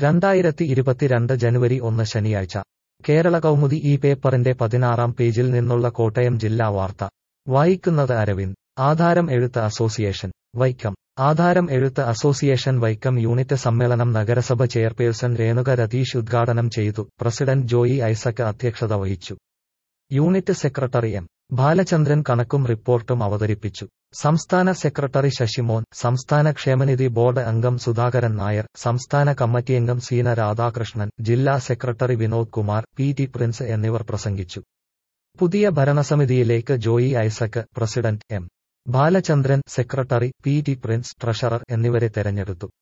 രണ്ടായിരത്തി ഇരുപത്തിരണ്ട് ജനുവരി ഒന്ന് ശനിയാഴ്ച കേരള കൗമുദി ഈ പേപ്പറിന്റെ പതിനാറാം പേജിൽ നിന്നുള്ള കോട്ടയം ജില്ലാ വാർത്ത വായിക്കുന്നത് അരവിന്ദ് ആധാരം എഴുത്ത് അസോസിയേഷൻ വൈക്കം ആധാരം എഴുത്ത് അസോസിയേഷൻ വൈക്കം യൂണിറ്റ് സമ്മേളനം നഗരസഭ ചെയർപേഴ്സൺ രേണുക രതീഷ് ഉദ്ഘാടനം ചെയ്തു പ്രസിഡന്റ് ജോയി ഐസക് അധ്യക്ഷത വഹിച്ചു യൂണിറ്റ് സെക്രട്ടറി എം ബാലചന്ദ്രൻ കണക്കും റിപ്പോർട്ടും അവതരിപ്പിച്ചു സംസ്ഥാന സെക്രട്ടറി ശശിമോൻ സംസ്ഥാന ക്ഷേമനിധി ബോർഡ് അംഗം സുധാകരൻ നായർ സംസ്ഥാന കമ്മിറ്റിയംഗം സീന രാധാകൃഷ്ണൻ ജില്ലാ secretary Vinod Kumar P T Prince എന്നിവർ പ്രസംഗിച്ചു പുതിയ ഭരണസമിതിയിലേക്ക് Joy Isaac president M Balachandran secretary P T Prince treasurer എന്നിവരെ തെരഞ്ഞെടുത്തു